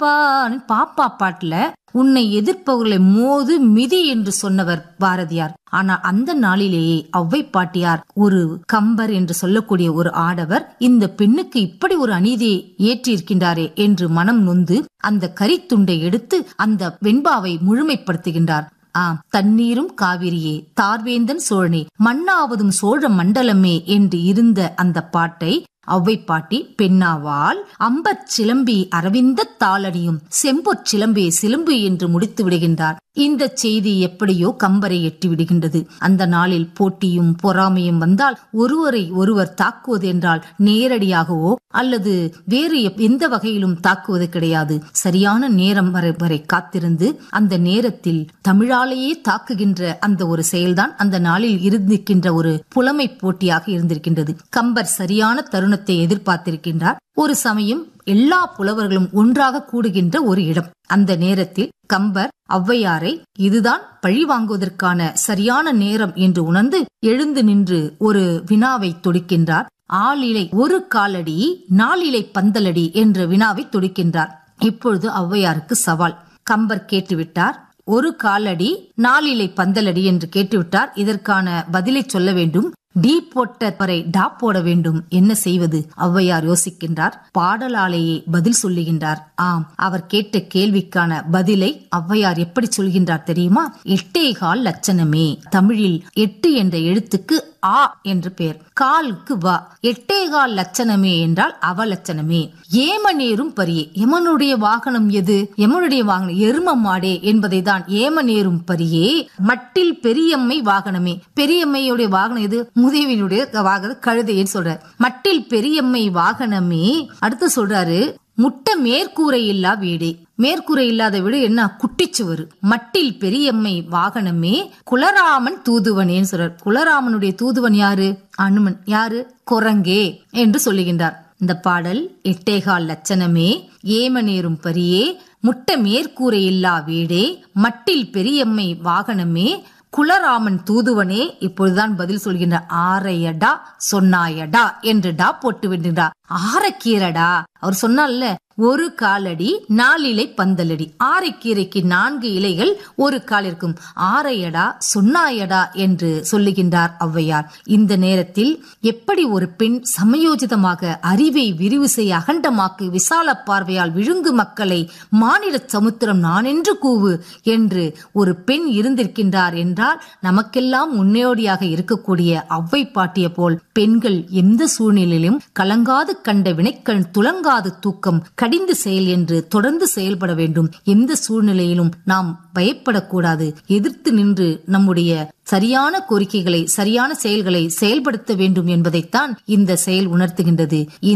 பாப்பா பாப்பா பாட்டுல உன்னை எதிர்ப்பவர்களை மோது மிதி என்று சொன்னவர் பாரதியார் ஆனா அந்த நாளிலேயே ஔவை பாட்டியார் ஒரு கம்பர் என்று சொல்லக்கூடிய ஒரு ஆடவர் இந்த பெண்ணுக்கு இப்படி ஒரு அநீதியை ஏற்றிருக்கின்றாரே என்று மனம் நொந்து அந்த கரித்துண்டை எடுத்து அந்த வெண்பாவை முழுமைப்படுத்துகின்றார் ஆம் தண்ணீரும் காவிரியே தார்வேந்தன் சோழனே மண்ணாவதும் சோழ மண்டலமே என்று இருந்த அந்த பாட்டை ஔவை பாட்டி பெண்ணாவால் அம்பற் சிலம்பி அரவிந்த தாளணியும் செம்பொற் சிலம்பே சிலம்பு என்று முடித்து விடுகின்றார் இந்த செய்தி எப்படியோ கம்பரை எட்டி விடுகின்றது அந்த நாளில் போட்டியும் பொறாமையும் வந்தால் ஒருவரை ஒருவர் தாக்குவது என்றால் நேரடியாகவோ அல்லது வேறு எப்- எந்த வகையிலும் தாக்குவது கிடையாது சரியான நேரம் வரை வரை காத்திருந்து அந்த நேரத்தில் தமிழாலேயே தாக்குகின்ற அந்த ஒரு செயல்தான் அந்த நாளில் இருந்திருக்கின்ற ஒரு புலமை போட்டியாக இருந்திருக்கின்றது கம்பர் சரியான தருணத்தை எதிர்பார்த்திருக்கின்றார் ஒரு சமயம் எல்லா புலவர்களும் ஒன்றாக கூடுகின்ற ஒரு இடம் அந்த நேரத்தில் கம்பர் ஔவையாரை இதுதான் பழி வாங்குவதற்கான சரியான நேரம் என்று உணர்ந்து எழுந்து நின்று ஒரு வினாவை தொடுக்கின்றார் ஆளிலை ஒரு காலடி நாளிலை பந்தலடி என்ற வினாவை தொடுக்கின்றார் இப்பொழுது ஔவையாருக்கு சவால் கம்பர் கேட்டுவிட்டார் ஒரு காலடி நாலிலை பந்தலடி என்று கேட்டுவிட்டார் இதற்கான பதிலை சொல்ல வேண்டும் டீ போட்ட வரை டா போட வேண்டும் என்ன செய்வது ஔவையார் யோசிக்கின்றார் பாடலாலேயே பதில் சொல்லுகின்றார் ஆம் அவர் கேட்ட கேள்விக்கான பதிலை ஔவையார் எப்படி சொல்கின்றார் தெரியுமா எட்டேகால் லட்சணமே தமிழில் எட்டு என்ற எழுத்துக்கு ஆ என்று பெயர் காலுக்கு வா எட்டேகால் லட்சணமே என்றால் அவலட்சணமே ஏமநேரும் பரியே எமனுடைய வாகனம் எது எமனுடைய வாகனம் எரும மாடே என்பதை தான் ஏமநேரும் பரியே மட்டில் பெரியம்மை வாகனமே பெரியம்மையுடைய வாகனம் எது முதியவினுடைய வாகனம் கழுதைன்னு சொல்றார் மட்டில் பெரியம்மை வாகனமே அடுத்து சொல்றாரு முட்டை மேற்கூரை இல்லா வீடே மேற்கூரை இல்லாத வீடு என்ன குட்டிச்சுவரு மட்டில் பெரியம்மை வாகனமே குலராமன் தூதுவனேன்னு சொல்றார் குலராமனுடைய தூதுவன் யாரு அனுமன் யாரு குரங்கே என்று சொல்லுகின்றார் இந்த பாடல் எட்டேகால் லட்சணமே ஏமநேரும் பரியே முட்டை மேற்கூரை இல்லா வீடே மட்டில் பெரியம்மை வாகனமே குலராமன் தூதுவனே இப்பொழுதுதான் பதில் சொல்கின்றார் ஆரையடா சொன்னாயடா என்று டா போட்டு விடுகின்றார் ஆரக்கீரடா அவர் சொன்னார்ல ஒரு காலடி நாலிலை பந்தலடி ஆரைக்கீரைக்கு நான்கு இலைகள் ஒரு கால் இருக்கும் ஆரையடா சொன்னாயடா என்று சொல்லுகின்றார் ஔவையார் இந்த நேரத்தில் எப்படி ஒரு பெண் சமயோஜிதமாக அறிவை விரிவு செய்ய அகண்டமாக்கு விசால பார்வையால் விழுங்கு மக்களை மாநில சமுத்திரம் நானென்று கூவு என்று ஒரு பெண் இருந்திருக்கின்றார் என்றால் நமக்கெல்லாம் முன்னோடியாக இருக்கக்கூடிய ஔவை பாட்டிய போல் பெண்கள் எந்த சூழ்நிலையிலும் கலங்காது கண்ட வினைக்கண் துலங்காது தூக்கம் கடிந்து செயல் என்று தொடர்ந்து செயல்பட வேண்டும் எந்த சூழ்நிலையிலும் நாம் பயப்படக்கூடாது எதிர்த்து நின்று நம்முடைய சரியான கோரிக்கைகளை சரியான செயல்களை செயல்படுத்த வேண்டும் என்பதைத்தான் இந்த செயல் உணர்த்துகின்றது